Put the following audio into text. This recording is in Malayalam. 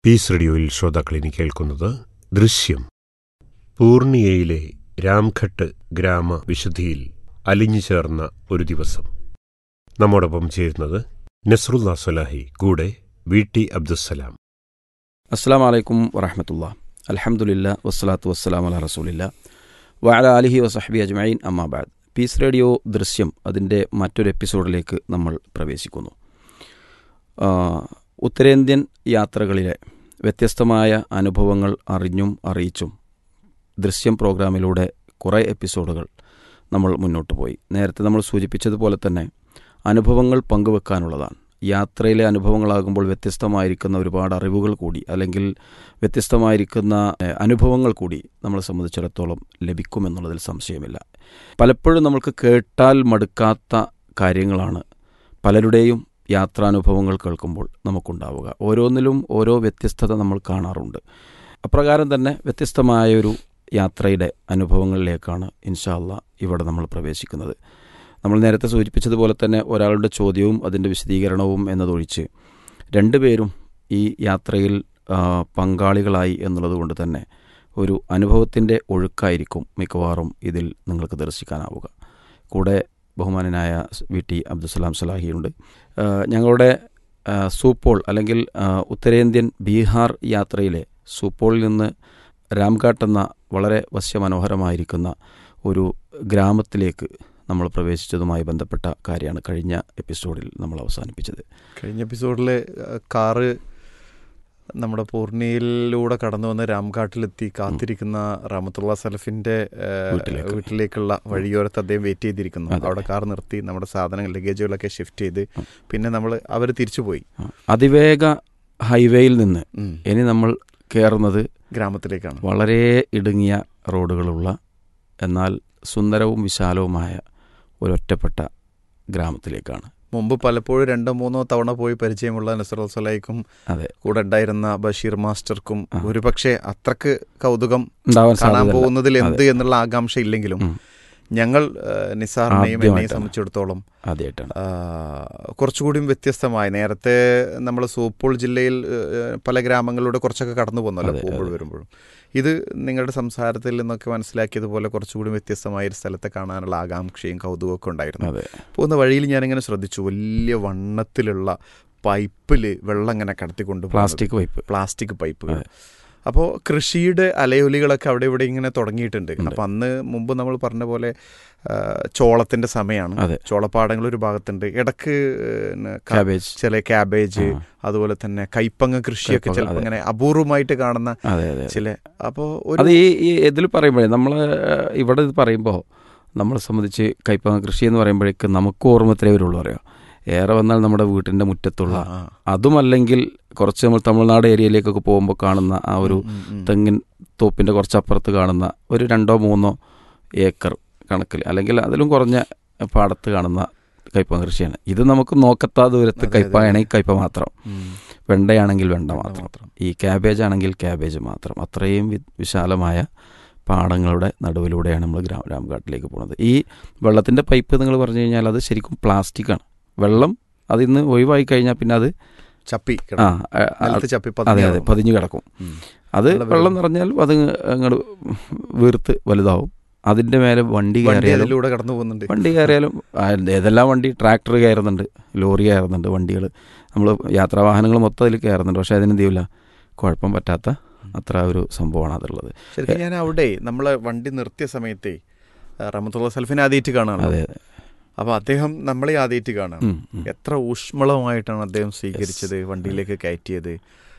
പീസ് റേഡിയോയിൽ ശ്രോതാക്കൾ ഇനി കേൾക്കുന്നത് ദൃശ്യം പൂർണിയയിലെ രാംഘട്ട് ഗ്രാമ വിശുദ്ധിയിൽ അലിഞ്ഞു ചേർന്ന ഒരു ദിവസം നമ്മോടൊപ്പം ചേരുന്നത് നസ്രുല്ല സലാഹി കൂടെ വി ടി അബ്ദുസലാം അസ്സാം വലൈക്കും വറഹമത്തുള്ള അലഹമുല്ല വസ്സലാത്തു വസ്സലാം അല റസൂലില്ല വഅല അലിഹി വസഹബി അജ്മൈൻ അമ്മാബാദ് പീസ് റേഡിയോ ദൃശ്യം അതിൻ്റെ മറ്റൊരു എപ്പിസോഡിലേക്ക് നമ്മൾ പ്രവേശിക്കുന്നു ആ, ഉത്തരേന്ത്യൻ യാത്രകളിലെ വ്യത്യസ്തമായ അനുഭവങ്ങൾ അറിഞ്ഞും അറിയിച്ചും ദൃശ്യം പ്രോഗ്രാമിലൂടെ കുറേ എപ്പിസോഡുകൾ നമ്മൾ മുന്നോട്ട് പോയി നേരത്തെ നമ്മൾ സൂചിപ്പിച്ചതുപോലെ തന്നെ അനുഭവങ്ങൾ പങ്കുവെക്കാനുള്ളതാണ് യാത്രയിലെ അനുഭവങ്ങളാകുമ്പോൾ വ്യത്യസ്തമായിരിക്കുന്ന ഒരുപാട് അറിവുകൾ കൂടി അല്ലെങ്കിൽ വ്യത്യസ്തമായിരിക്കുന്ന ഏഹ്, അനുഭവങ്ങൾ കൂടി നമ്മളെ സംബന്ധിച്ചിടത്തോളം ലഭിക്കുമെന്നുള്ളതിൽ സംശയമില്ല പലപ്പോഴും നമുക്ക് കേട്ടാൽ മടുക്കാത്ത കാര്യങ്ങളാണ് പലരുടെയും യാത്രാനുഭവങ്ങൾ കേൾക്കുമ്പോൾ നമുക്കുണ്ടാവുക ഓരോന്നിലും ഓരോ വ്യത്യസ്തത നമ്മൾ കാണാറുണ്ട് അപ്രകാരം തന്നെ വ്യത്യസ്തമായൊരു യാത്രയുടെ അനുഭവങ്ങളിലേക്കാണ് ഇൻഷാല്ല ഇവിടെ നമ്മൾ പ്രവേശിക്കുന്നത് നമ്മൾ നേരത്തെ സൂചിപ്പിച്ചതുപോലെ തന്നെ ഒരാളുടെ ചോദ്യവും അതിൻ്റെ വിശദീകരണവും എന്നതൊഴിച്ച് രണ്ടുപേരും ഈ യാത്രയിൽ ആ, പങ്കാളികളായി എന്നുള്ളത് തന്നെ ഒരു അനുഭവത്തിൻ്റെ ഒഴുക്കായിരിക്കും മിക്കവാറും ഇതിൽ നിങ്ങൾക്ക് ദർശിക്കാനാവുക കൂടെ ബഹുമാനനായ വി ടി അബ്ദുസലാം സലാഹിയുണ്ട് ആ, ഞങ്ങളുടെ ആ, സൂപ്പോൾ അല്ലെങ്കിൽ ആ, ഉത്തരേന്ത്യൻ ബീഹാർ യാത്രയിലെ സൂപ്പോളിൽ നിന്ന് രാംഘാട്ട് എന്ന വളരെ വശ്യമനോഹരമായിരിക്കുന്ന ഒരു ഗ്രാമത്തിലേക്ക് നമ്മൾ പ്രവേശിച്ചതുമായി ബന്ധപ്പെട്ട കാര്യമാണ് കഴിഞ്ഞ എപ്പിസോഡിൽ നമ്മൾ അവസാനിപ്പിച്ചത് കഴിഞ്ഞ എപ്പിസോഡിൽ കാറ് നമ്മുടെ പൂർണിയയിലൂടെ കടന്നു വന്ന് രാംഘാട്ടിലെത്തി കാത്തിരിക്കുന്ന റഹമത്തുള്ള സലഫിന്റെ ആ, വീട്ടിലേക്ക്. വീട്ടിലേക്കുള്ള വഴിയോരത്ത് അദ്ദേഹം വെയിറ്റ് ചെയ്തിരിക്കുന്നു അതെ. അവിടെ കാർ നിർത്തി നമ്മുടെ സാധനങ്ങൾ ലഗേജുകളൊക്കെ ഷിഫ്റ്റ് ചെയ്ത് ഉം. പിന്നെ നമ്മൾ അവർ തിരിച്ചുപോയി ആ, അതിവേഗ ഹൈവേയിൽ നിന്ന് ഉം. ഇനി നമ്മൾ കയറുന്നത് ഗ്രാമത്തിലേക്കാണ് വളരെ ഇടുങ്ങിയ റോഡുകളുള്ള എന്നാൽ സുന്ദരവും വിശാലവുമായ ഒരൊറ്റപ്പെട്ട ഗ്രാമത്തിലേക്കാണ് മുമ്പ് പലപ്പോഴും രണ്ടോ മൂന്നോ തവണ പോയി പരിചയമുള്ള നസർ സലൈക്കും അതെ കൂടെ ഉണ്ടായിരുന്ന ബഷീർ മാസ്റ്റർക്കും ആ. ഒരുപക്ഷെ അത്രക്ക് കൗതുകം ഉണ്ടാവാൻ കാണാൻ സാധ്യതയില്ല. പോകുന്നതിൽ എന്ത് അതെ. എന്നുള്ള ആകാംക്ഷ ഇല്ലെങ്കിലും ഉം. ഞങ്ങൾ ആ, നിസാറിനെയും എന്നെയും ആദ്യമായിട്ടാണ്. സംബന്ധിച്ചിടത്തോളം ആദ്യമായിട്ടാണ് ആ, കുറച്ചുകൂടിയും വ്യത്യസ്തമായി നേരത്തെ നമ്മൾ സോപ്പോൾ ജില്ലയിൽ ഏ, പല ഗ്രാമങ്ങളിലൂടെ കുറച്ചൊക്കെ കടന്നു പോകുന്നല്ലോ അതെ, പോകുമ്പോൾ അതെ. വരുമ്പോഴും ഇത് നിങ്ങളുടെ സംസാരത്തിൽ നിന്നൊക്കെ മനസ്സിലാക്കിയതുപോലെ കുറച്ചുകൂടി വ്യത്യസ്തമായ ഒരു സ്ഥലത്തെ കാണാനുള്ള ആകാംക്ഷയും കൗതുകമൊക്കെ ഉണ്ടായിരുന്നു അതെ പോകുന്ന വഴിയിൽ ഞാനിങ്ങനെ ശ്രദ്ധിച്ചു വലിയ വണ്ണത്തിലുള്ള പൈപ്പിൽ വെള്ളം ഇങ്ങനെ കടത്തിക്കൊണ്ട് പ്ലാസ്റ്റിക് പൈപ്പ് പ്ലാസ്റ്റിക് പൈപ്പുകൾ അതെ. അപ്പോൾ കൃഷിയുടെ അലയൊലികളൊക്കെ അവിടെ ഇവിടെ ഇങ്ങനെ തുടങ്ങിയിട്ടുണ്ട് ഉണ്ട്. അപ്പം അന്ന് മുമ്പ് നമ്മൾ പറഞ്ഞ പോലെ ആ, ചോളത്തിന്റെ സമയമാണ് അതെ ചോളപ്പാടങ്ങൾ ഒരു ഭാഗത്തുണ്ട് ഇടക്ക് പിന്നെ ക- ക്യാബേജ് ചില ക്യാബേജ് ആ. അതുപോലെ തന്നെ കൈപ്പങ്ങ കൃഷിയൊക്കെ കൈപ്പങ്ങ, ചിലപ്പോൾ അതെ. ഇങ്ങനെ അപൂർവമായിട്ട് കാണുന്ന അതെ അതെ ചില അപ്പോൾ അത് ഒരു ഈ ഈ ഇതിൽ പറയുമ്പോഴേ നമ്മൾ ഇവിടെ ഇത് പറയുമ്പോൾ നമ്മളെ സംബന്ധിച്ച് കൈപ്പങ്ങ കൃഷി എന്ന് പറയുമ്പോഴേക്ക് നമുക്ക് ഓർമ്മത്തിലേ വരുള്ളൂ അറിയാം ഏറെ വന്നാൽ നമ്മുടെ വീട്ടിൻ്റെ മുറ്റത്തുള്ള ആ, ആ. അതുമല്ലെങ്കിൽ കുറച്ച് നമ്മൾ തമിഴ്നാട് ഏരിയയിലേക്കൊക്കെ പോകുമ്പോൾ കാണുന്ന ആ ഒരു ഉം, ഉം, ഉം. തെങ്ങിൻ തോപ്പിൻ്റെ കുറച്ചപ്പുറത്ത് കാണുന്ന ഒരു രണ്ടോ മൂന്നോ ഏക്കർ കണക്കിൽ അല്ലെങ്കിൽ അതിലും കുറഞ്ഞ പാടത്ത് കാണുന്ന കയ്പ കൃഷിയാണ് ഇത് നമുക്ക് നോക്കത്താ ദൂരത്ത് അതെ, കയ്പ അതെ. ആണെങ്കിൽ കയ്പ മാത്രം ഉം. വെണ്ടയാണെങ്കിൽ വെണ്ട വെണ്ട മാത്രം മാത്രം. ഈ ക്യാബേജ് ആണെങ്കിൽ ക്യാബേജ് മാത്രം അത്രയും വി- വിശാലമായ പാടങ്ങളുടെ നടുവിലൂടെയാണ് നമ്മൾ ഗ്രാം രാംഘാട്ടിലേക്ക് പോകുന്നത് ഈ വെള്ളത്തിൻ്റെ പൈപ്പ് നിങ്ങൾ പറഞ്ഞു കഴിഞ്ഞാൽ അത് ശരിക്കും പ്ലാസ്റ്റിക്കാണ് വെള്ളം അതിൽ നിന്ന് ഒഴിവായി കഴിഞ്ഞാൽ പിന്നെ അത് ചപ്പി ആ കിടക്കും. ആ, ആ, നിലത്ത് ചപ്പി അതെ അതെ പതിഞ്ഞാവും. പതിഞ്ഞു കിടക്കും ഉം. അത് വെള്ളം വെള്ളം നിറഞ്ഞാൽ അത് അങ്ങോട്ട് വീർത്ത് വലുതാവും അതിൻ്റെ മേലെ വണ്ടി വണ്ടി കയറിയാലും അതിലൂടെ കടന്നു പോകുന്നുണ്ട് വണ്ടി കയറിയാലും ആ, ഏതെല്ലാം വണ്ടി ട്രാക്ടർ കയറുന്നുണ്ട് ലോറി കയറുന്നുണ്ട് വണ്ടികൾ നമ്മൾ യാത്രാവാഹനങ്ങൾ മൊത്തം അതിൽ കയറുന്നുണ്ട് പക്ഷേ അതിനെന്ത് ചെയ്യില്ല കുഴപ്പം പറ്റാത്ത അത്ര ഒരു സംഭവമാണ് അതുള്ളത് ശരിക്കും ഞാൻ അവിടെ നമ്മളെ വണ്ടി നിർത്തിയ സമയത്തെ റഹമത്തുള്ള സൽഫിനെ ആദ്യമായിട്ട് കാണാണ് അതെ അപ്പൊ അദ്ദേഹം നമ്മളെ ആദ്യമായിട്ട് കാണാണ് ഉം, ഉം. എത്ര ഊഷ്മളമായിട്ടാണ് അദ്ദേഹം സ്വീകരിച്ചത് വണ്ടിയിലേക്ക് കയറ്റിയത്